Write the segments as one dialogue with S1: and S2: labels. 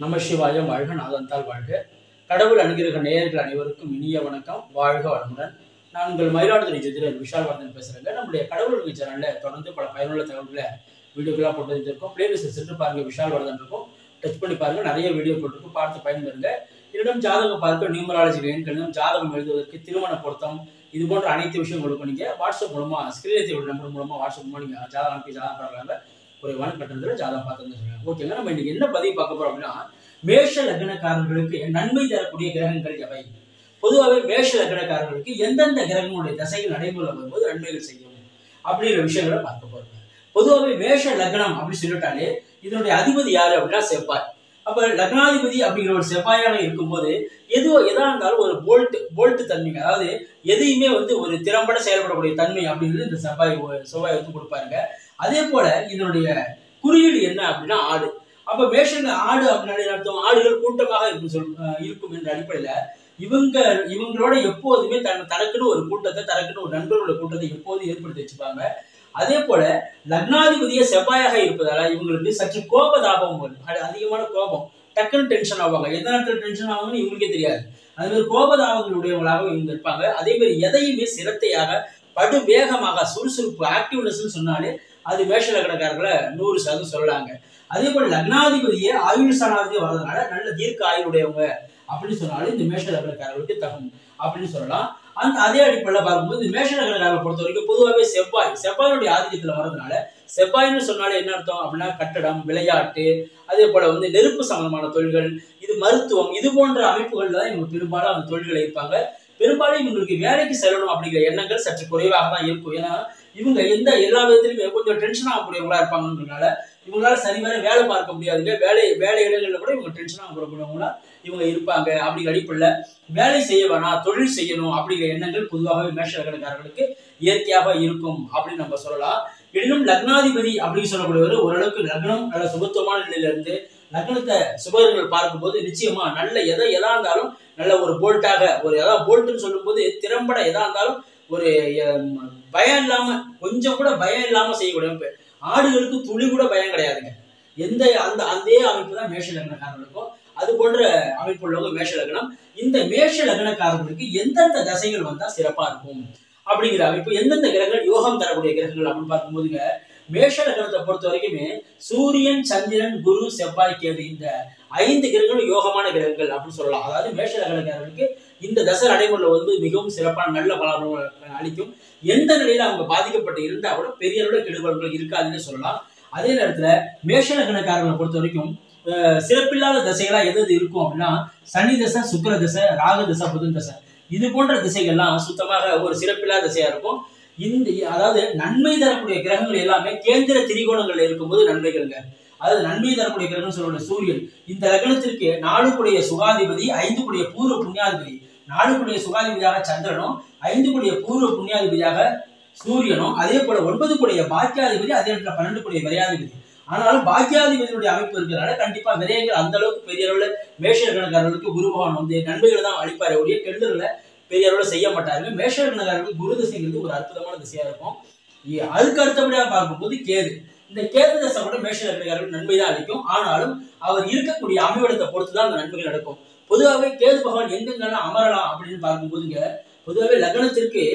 S1: நம சிவாயம் வாழ்க நாதந்தால் வாழ்க கடவுள் அணுகிற நேயர்கள் அனைவருக்கும் இனிய வணக்கம் வாழ்க வளமுடன் நான் உங்கள் மயிலாடுதுறை ஜோதிடர் விஷால் வர்தன் பேசுறேங்க நம்முடைய கடவுள் அணுகு சேனல்ல தொடர்ந்து பல பயனுள்ள தகவல்களை வீடியோக்களாக போட்டு வச்சிருக்கோம் பிளேலிஸ்ட் சென்று பாருங்க விஷால் வர்தன் இருக்கும் டச் பண்ணி பாருங்க நிறைய வீடியோ போட்டிருக்கும் பார்த்து பயன்பெறுங்க என்னிடம் ஜாதகம் பார்க்க நியூமராலஜி வேணும் ஜாதகம் எழுதுவதற்கு திருமண பொருத்தம் இது போன்ற அனைத்து விஷயங்களுக்கும் நீங்க வாட்ஸ்அப் மூலமா ஸ்கிரீன் நம்பர் மூலமா வாட்ஸ்அப் மூலமா நீங்க ஜாதகம் அனுப்பி ஜாதகம் பார்க்கலாங்க குறைவான கட்டணத்தில் ஜாதகம் பார்த்து சொல்லுங்க ஓகேங்க நம்ம இன்னைக்கு என்ன பதிவு பார்க்க போறோம் அப்படின்னா மேஷ லக்னக்காரர்களுக்கு நன்மை தரக்கூடிய கிரகங்கள் எவை பொதுவாகவே மேஷ லக்னக்காரர்களுக்கு எந்தெந்த கிரகங்களுடைய தசைகள் நடைமுறை வரும்போது நன்மைகள் செய்யும் அப்படிங்கிற விஷயங்களை பார்க்க போறோம் பொதுவாகவே மேஷ லக்னம் அப்படின்னு சொல்லிட்டாலே இதனுடைய அதிபதி யாரு அப்படின்னா செவ்வாய் அப்ப லக்னாதிபதி அப்படிங்கிற ஒரு செவ்வாயாக இருக்கும்போது எது எதா இருந்தாலும் ஒரு போல்ட் போல்ட் தன்மைங்க அதாவது எதையுமே வந்து ஒரு திறம்பட செயல்படக்கூடிய தன்மை அப்படிங்கிறது இந்த செவ்வாய் செவ்வாய் வந்து கொடுப்பாருங்க அதே போல இதனுடைய குறியீடு என்ன அப்படின்னா ஆடு அப்ப மேஷங்க ஆடு அப்படின்னாலே என்ன அர்த்தம் ஆடுகள் கூட்டமாக இருக்கும் சொல் அஹ் இருக்கும் என்ற அடிப்படையில இவங்க இவங்களோட எப்போதுமே தன் தனக்குன்னு ஒரு கூட்டத்தை தனக்குன்னு ஒரு நண்பர்களோட கூட்டத்தை எப்போதும் ஏற்படுத்தி வச்சுப்பாங்க அதே போல லக்னாதிபதியே செவ்வாயாக இருப்பதால இவங்களுக்கு சற்று கோபதாபம் வரும் அது அதிகமான கோபம் டக்குன்னு டென்ஷன் ஆவாங்க எந்த நேரத்தில் டென்ஷன் ஆவாங்கன்னு இவங்களுக்கே தெரியாது அது மாதிரி கோபதாபங்களுடையவங்களாக இவங்க இருப்பாங்க அதே மாதிரி எதையுமே சிரத்தையாக படு வேகமாக சுறுசுறுப்பு ஆக்டிவ்னஸ் சொன்னாலே அது மேஷ லக்னக்காரர்களை நூறு சதவீதம் சொல்லலாங்க அதே போல லக்னாதிபதியே ஆயுள் சனாதிபதி வர்றதுனால நல்ல தீர்க்க ஆயுளுடையவங்க அப்படின்னு சொன்னாலும் இந்த மேஷ லக்னக்காரர்களுக்கு தகும் அப்படின்னு சொல்லலாம் அந்த அதே அடிப்படையில் பார்க்கும்போது இந்த மேஷ லக்னக்காரர்களை பொறுத்த வரைக்கும் பொதுவாகவே செவ்வாய் செவ்வாயுடைய ஆதிக்கத்தில் வர்றதுனால செவ்வாய்னு சொன்னாலே என்ன அர்த்தம் அப்படின்னா கட்டடம் விளையாட்டு அதே போல வந்து நெருப்பு சம்பந்தமான தொழில்கள் இது மருத்துவம் இது போன்ற அமைப்புகள்ல தான் இவங்க பெரும்பாலும் அந்த தொழில்கள் இருப்பாங்க பெரும்பாலும் இவங்களுக்கு வேலைக்கு செல்லணும் அப்படிங்கிற எண்ணங்கள் சற்று குறைவாக தான் இருக்கும் ஏன்னா இவங்க எந்த எல்லா விதத்திலுமே கொஞ்சம் டென்ஷன் ஆகக்கூடியவங்களா இருப்பாங்கன்றதுனால இவங்களால சரிவர வேலை பார்க்க முடியாதுங்க வேலை வேலை இடங்கள்ல கூட இவங்க டென்ஷன் ஆகக்கூடியவங்களா இவங்க இருப்பாங்க அப்படிங்கிற அடிப்படையில் வேலை செய்ய வேணாம் தொழில் செய்யணும் அப்படிங்கிற எண்ணங்கள் பொதுவாகவே மேஷ லக்னக்காரர்களுக்கு இயற்கையாக இருக்கும் அப்படின்னு நம்ம சொல்லலாம் எனினும் லக்னாதிபதி அப்படின்னு சொல்லக்கூடியவர் ஓரளவுக்கு லக்னம் நல்ல சுபத்துவமான நிலையில இருந்து லக்னத்தை சுபர்கள் பார்க்கும்போது நிச்சயமா நல்ல எதை எதா இருந்தாலும் நல்ல ஒரு போல்ட்டாக ஒரு எதாவது போல்ட்னு சொல்லும்போது திறம்பட எதா இருந்தாலும் ஒரு ஹம், பயம் இல்லாம கொஞ்சம் கூட பயம் இல்லாம செய்யக்கூடிய அமைப்பு. ஆடுகளுக்கு துளி கூட பயம் கிடையாதுங்க எந்த அந்த அதே அமைப்பு தான் மேஷ லக்னக்காரர்களுக்கும் அது போன்ற அமைப்பு உள்ளவங்க மேஷ லக்னம் இந்த மேஷ லக்னக்காரர்களுக்கு எந்தெந்த தசைகள் வந்தா சிறப்பா இருக்கும் அப்படிங்கிற அமைப்பு எந்தெந்த கிரகங்கள் யோகம் தரக்கூடிய கிரகங்கள் அப்படின்னு பார்க்கும்போதுங்க மேஷ லக்னத்தை பொறுத்த வரைக்குமே சூரியன் சந்திரன் குரு செவ்வாய் கேது இந்த ஐந்து கிரகங்களும் யோகமான கிரகங்கள் அப்படின்னு சொல்லலாம் அதாவது மேஷ லக்னக்காரர்களுக்கு இந்த தசை நடைமுறையில் வந்து மிகவும் சிறப்பான நல்ல பலன்கள் அளிக்கும் எந்த நிலையில அவங்க பாதிக்கப்பட்டு இருந்தா கூட பெரிய அளவுல கெடுபலன்கள் இருக்காதுன்னு சொல்லலாம் அதே நேரத்துல மேஷ லக்னக்காரர்களை பொறுத்த வரைக்கும் அஹ், சிறப்பில்லாத தசைகளா எது எது இருக்கும் அப்படின்னா சனி தசை சுக்கிர தசை ராகு தசை புதன் தசை இது போன்ற திசைகள்லாம் சுத்தமாக ஒரு சிறப்பில்லாத திசையா இருக்கும் இந்த அதாவது நன்மை தரக்கூடிய கிரகங்கள் எல்லாமே கேந்திர திரிகோணங்கள்ல இருக்கும்போது நன்மைகள்ங்க அதாவது நன்மை தரக்கூடிய கிரகம் சொல்லக்கூடிய சூரியன் இந்த லக்னத்திற்கு நாலுக்குடைய சுகாதிபதி ஐந்துக்குடைய பூர்வ புண்ணியாதிபதி நாலுக்குடைய சுகாதிபதியாக சந்திரனும் ஐந்துக்குடைய பூர்வ புண்ணியாதிபதியாக சூரியனும் அதே போல ஒன்பதுக்குடைய பாக்கியாதிபதி அதே இடத்துல பன்னெண்டுக்குடைய விரையாதிபதி ஆனாலும் பாக்கியாதிபதியுடைய அமைப்பு இருக்கிறனால கண்டிப்பா விரயங்கள் அந்த அளவுக்கு பெரிய அளவுல மேஷ கணக்காரர்களுக்கு குரு பகவான் வந்து நன்மைகளை தான் அளிப்பாரே ஒழிய கெடுதல்களை பெரிய அளவுல செய்ய மாட்டாருங்க மேஷ கணக்காரர்களுக்கு குரு திசைங்கிறது ஒரு அற்புதமான திசையா இருக்கும் இ- அதுக்கு அடுத்தபடியாக பார்க்கும்போது கேது இந்த கேது தசை கூட மேஷ லக்னக்காரர்கள் நன்மை தான் அளிக்கும் ஆனாலும் அவர் இருக்கக்கூடிய அமைவிடத்தை பொறுத்து தான் அந்த நன்மைகள் நடக்கும் பொதுவாகவே கேது பகவான் எங்கெங்கெல்லாம் அமரலாம் அப்படின்னு பார்க்கும்போதுங்க பொதுவாகவே லக்னத்திற்கு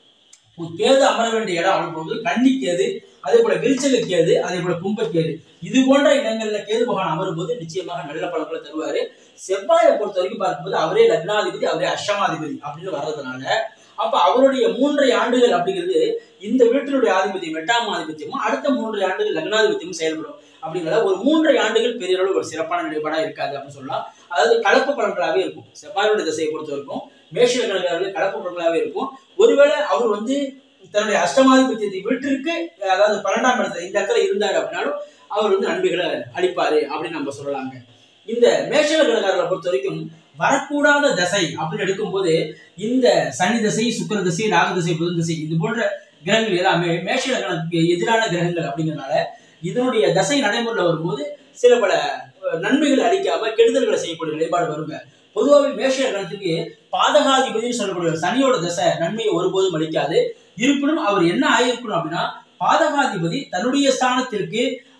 S1: ஒரு கேது அமர வேண்டிய இடம் அனுப்பும்போது கன்னி கேது அதே போல விருச்சக கேது அதே போல கும்பக்கேது இது போன்ற இடங்கள்ல கேது பகவான் அமரும்போது நிச்சயமாக நல்ல பலன்களை தருவாரு செவ்வாயை பொறுத்த வரைக்கும் பார்க்கும்போது அவரே லக்னாதிபதி அவரே அஷ்டமாதிபதி அப்படின்னு வர்றதுனால அப்ப அவருடைய மூன்றரை ஆண்டுகள் அப்படிங்கிறது இந்த வீட்டினுடைய ஆதிபத்தியம் எட்டாம் ஆதிபத்தியமும் அடுத்த மூன்றரை ஆண்டுகள் லக்னாதிபத்தியமும் செயல்படும் அப்படிங்கிறத ஒரு மூன்றரை ஆண்டுகள் பெரிய அளவு ஒரு சிறப்பான நிலைப்பாடா இருக்காது அப்படின்னு சொல்லலாம் அதாவது கலப்பு பலன்களாகவே இருக்கும் செவ்வாயுடைய திசையை பொறுத்த வரைக்கும் மேஷ லக்னக்காரர்கள் கலப்பு பலன்களாகவே இருக்கும் ஒருவேளை அவர் வந்து தன்னுடைய அஷ்டமாதிபத்தியத்தை வீட்டிற்கு அதாவது பன்னெண்டாம் இடத்துல இந்த இடத்துல இருந்தாரு அப்படின்னாலும் அவர் வந்து நன்மைகளை அளிப்பாரு அப்படின்னு நம்ம சொல்லலாங்க இந்த மேஷ லக்னக்காரர்களை பொறுத்த வரைக்கும் வரக்கூடாத தசை அப்படின்னு எடுக்கும்போது இந்த சனி தசை சுக்கிர தசை ராகு தசை புதன் தசை இது போன்ற கிரகங்கள் எல்லாமே மேஷ லக்னத்துக்கு எதிரான கிரகங்கள் அப்படிங்கிறனால இதனுடைய தசை நடைமுறையில் வரும்போது சில பல அஹ், நன்மைகள் அளிக்காம கெடுதல்களை செய்யக்கூடிய நிலைப்பாடு வருங்க பொதுவாகவே மேஷ லக்னத்துக்கு பாதகாதிபதினு சொல்லக்கூடிய ஒரு சனியோட தசை நன்மையை ஒருபோதும் அளிக்காது இருப்பினும் அவர் என்ன ஆயிருக்கணும் அப்படின்னா பாதகாதிபதி தன்னுடைய ஸ்தானத்திற்கு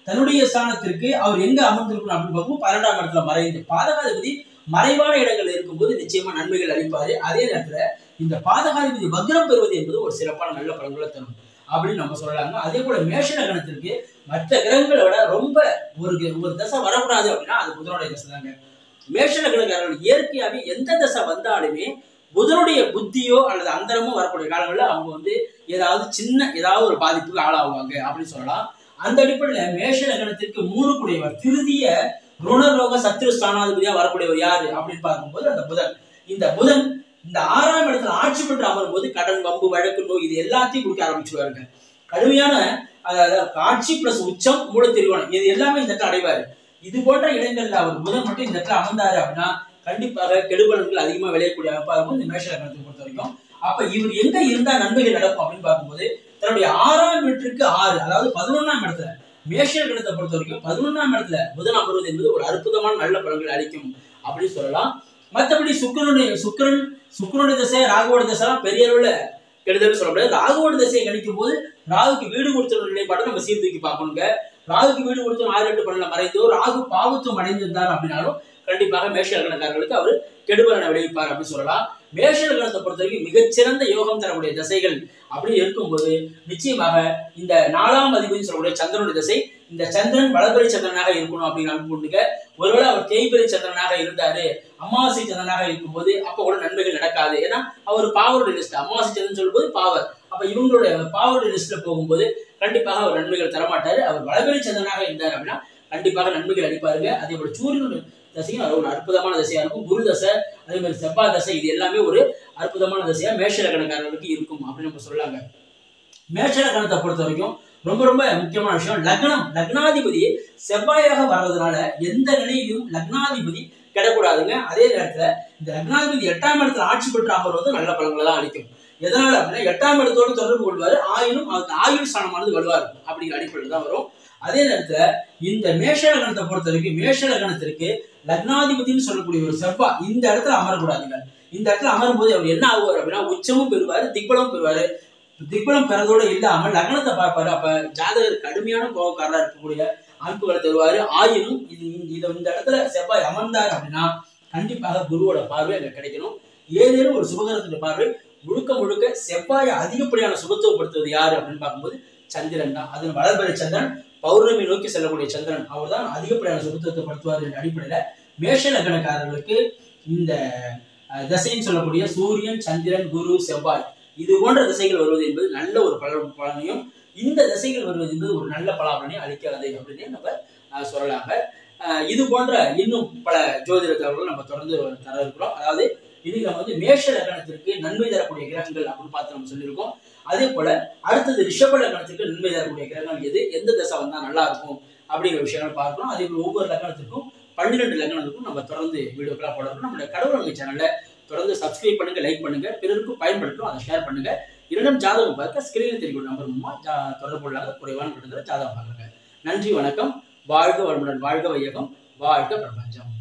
S1: தன்னுடைய ஸ்தானத்திற்கு அவர் எங்க அமர்ந்திருக்கணும் அப்படின்னு பார்க்கும்போது பன்னெண்டாம் இடத்துல மறைந்து பாதகாதிபதி மறைவான இடங்கள் இருக்கும்போது நிச்சயமா நன்மைகள் அளிப்பாரு அதே நேரத்துல இந்த பாதகாதிபதி வக்ரம் பெறுவது என்பது ஒரு சிறப்பான நல்ல பலன்களை தரும் அப்படின்னு நம்ம சொல்லலாங்க அதே போல மேஷ லக்னத்திற்கு மற்ற கிரகங்களை விட ரொம்ப ஒரு ஒரு தசை வரக்கூடாது அப்படின்னா அது புதனுடைய தசை தாங்க மேஷ லக்னக்காரர்கள் இயற்கையாவே எந்த தசை வந்தாலுமே புதனுடைய புத்தியோ அல்லது அந்தரமோ வரக்கூடிய காலங்களில் அவங்க வந்து ஏதாவது சின்ன ஏதாவது ஒரு பாதிப்புக்கு ஆளாகுவாங்க அப்படின்னு சொல்லலாம் அந்த அடிப்படையில் மேஷ லக்னத்திற்கு மூணு கூடியவர் திருதிய ருணரோக சத்ரு ஸ்தானாதிபதியா வரக்கூடியவர் யாரு அப்படின்னு பார்க்கும்போது அந்த புதன் இந்த புதன் இந்த ஆறாம் இடத்துல ஆட்சி பெற்று அமரும் போது கடன் வம்பு வழக்கு நோய் இது எல்லாத்தையும் கொடுக்க ஆரம்பிச்சுவாருங்க கடுமையான அதாவது ஆட்சி பிளஸ் உச்சம் மூல திருவோணம் இது எல்லாமே இந்த இடத்துல அடைவாரு இது போன்ற இடங்கள்ல அவர் புதன் மட்டும் இந்த இடத்துல அமர்ந்தாரு அப்படின்னா கண்டிப்பாக கெடுபலன்கள் அதிகமா விளையக்கூடிய அமைப்பா இருக்கும் இந்த மேஷ லக்னத்தை பொறுத்த வரைக்கும் அப்ப இவர் எங்க இருந்தா நன்மைகள் நடக்கும் அப்படின்னு பார்க்கும்போது தன்னுடைய ஆறாம் வீட்டிற்கு ஆறு அதாவது பதினொன்னாம் இடத்துல மேஷ லக்னத்தை பொறுத்த வரைக்கும் பதினொன்னாம் இடத்துல புதன் அமர்வது என்பது ஒரு அற்புதமான நல்ல பலன்களை அளிக்கும் அப்படின்னு சொல்லலாம் மற்றபடி சுக்கரனுடைய சுக்கரன் சுக்கரனுடைய திசை ராகுவோட திசை பெரிய அளவுல கெடுதல் சொல்ல முடியாது ராகுவோட திசையை கணிக்கும் போது ராகுக்கு வீடு கொடுத்த நிலைப்பாட்டை நம்ம சீர்தூக்கி பார்க்கணுங்க ராகுக்கு வீடு கொடுத்த ஆறு எட்டு பன்னெண்டுல மறைந்தோ ராகு பாவத்துவம் அடைந்திருந்தார் அப்படின்னாலும் கண்டிப்பாக மேஷ லக்னக்காரர்களுக்கு அவர் கெடுபலனை விளைவிப்பார் அப்படின்னு சொல்லலாம் மேஷ லக்னத்தை பொறுத்த வரைக்கும் மிகச்சிறந்த யோகம் தரக்கூடிய திசைகள் அப்படி இருக்கும்போது நிச்சயமாக இந்த நாலாம் அதிபதி சொல்லக்கூடிய சந்திரனுடைய திசை இந்த சந்திரன் வளபெரி சந்திரனாக இருக்கணும் அப்படின்னு அனுப்பிட்டுங்க ஒருவேளை அவர் தேய்பெரி சந்திரனாக இருந்தாரு அமாவாசை சந்திரனாக இருக்கும்போது அப்ப கூட நன்மைகள் நடக்காது ஏன்னா அவர் பாவருடைய லிஸ்ட் அமாவாசை சந்திரன் சொல்லும்போது பாவர் அப்ப இவங்களுடைய பாவருடைய லிஸ்ட்ல போகும்போது கண்டிப்பாக அவர் நன்மைகள் தரமாட்டாரு அவர் வளபெரி சந்திரனாக இருந்தார் அப்படின்னா கண்டிப்பாக நன்மைகள் அளிப்பாருங்க அதே போல சூரியனுடைய தசையும் அது ஒரு அற்புதமான தசையா இருக்கும் குரு தசை அதே மாதிரி செவ்வாய் தசை இது எல்லாமே ஒரு அற்புதமான தசையா மேஷ லக்னக்காரர்களுக்கு இருக்கும் அப்படின்னு நம்ம சொல்லாங்க மேஷ லக்னத்தை பொறுத்த வரைக்கும் ரொம்ப ரொம்ப முக்கியமான விஷயம் லக்னம் லக்னாதிபதி செவ்வாயாக வர்றதுனால எந்த நிலையிலும் லக்னாதிபதி கிடக்கூடாதுங்க அதே நேரத்துல இந்த லக்னாதிபதி எட்டாம் இடத்துல ஆட்சி பெற்று அமர்வது நல்ல பலன்களை தான் அளிக்கும் எதனால அப்படின்னா எட்டாம் இடத்தோடு தொடர்பு கொள்வாரு ஆயினும் அந்த ஆயுள் ஸ்தானமானது வலுவா இருக்கும் அப்படிங்கிற அடிப்படையில் தான் வரும் அதே நேரத்துல இந்த மேஷ லக்னத்தை பொறுத்த வரைக்கும் மேஷ லக்னத்திற்கு லக்னாதிபதினு சொல்லக்கூடிய ஒரு செவ்வாய் இந்த இடத்துல அமரக்கூடாதுங்க இந்த இடத்துல அமரும் போது அவர் என்ன ஆகுவார் அப்படின்னா உச்சமும் பெறுவாரு திக்பலமும் பெறுவாரு திக்பலம் பெறதோட இல்லாம லக்னத்தை பார்ப்பாரு அப்ப ஜாதகர் கடுமையான கோபக்காரரா இருக்கக்கூடிய அமைப்புகளை தருவாரு ஆயினும் இது இது இந்த இடத்துல செவ்வாய் அமர்ந்தார் அப்படின்னா கண்டிப்பாக குருவோட பார்வை அங்க கிடைக்கணும் ஏதேனும் ஒரு சுபகரத்துடைய பார்வை முழுக்க முழுக்க செவ்வாயை அதிகப்படியான சுபத்துவப்படுத்துவது யாரு அப்படின்னு பார்க்கும்போது சந்திரன் தான் அது வளர்பெற சந்திரன் பௌர்ணமி நோக்கி செல்லக்கூடிய சந்திரன் அவர் தான் அதிகப்படியான சுபத்துவத்தை படுத்துவார் என்ற அடிப்படையில மேஷ லக்னக்காரர்களுக்கு இந்த அஹ், திசைன்னு சொல்லக்கூடிய சூரியன் சந்திரன் குரு செவ்வாய் இது போன்ற திசைகள் வருவது என்பது நல்ல ஒரு பல பலனையும் இந்த திசைகள் வருவது என்பது ஒரு நல்ல பலாபலனையும் அளிக்காது அப்படின்னு நம்ம அஹ், சொல்லலாங்க அஹ், இது போன்ற இன்னும் பல ஜோதிட தகவல்கள் நம்ம தொடர்ந்து தர இருக்கிறோம் அதாவது இன்னைக்கு நம்ம வந்து மேஷ லக்னத்திற்கு நன்மை தரக்கூடிய கிரகங்கள் அப்படின்னு பார்த்து நம்ம சொல்லியிருக்கோம் அதே போல அடுத்தது ரிஷப லக்னத்திற்கு நன்மை தரக்கூடிய கிரகங்கள் எது எந்த தசை வந்தா நல்லா இருக்கும் அப்படிங்கிற விஷயங்கள் பார்க்கணும் அதே போல ஒவ்வொரு லக்னத்திற்கும் பன்னிரெண்டு லக்னத்துக்கும் நம்ம தொடர்ந்து வீடியோக்கெல்லாம் போடணும் நம்மளுடைய கடவுள் சேனல்ல தொடர்ந்து சப்ஸ்கிரைப் பண்ணுங்க லைக் பண்ணுங்க பிறருக்கும் பயன்படுத்தும் அதை ஷேர் பண்ணுங்க இரண்டும் ஜாதகம் பார்க்க ஸ்கிரீனில் தெரியும் நம்பர் மூலமா ஜா- தொடர்பு கொள்ளாத குறைவான கட்டத்தில் ஜாதகம் பார்க்குறாங்க நன்றி வணக்கம் வாழ்க வளமுடன் வாழ்க வையகம் வாழ்க பிரபஞ்சம்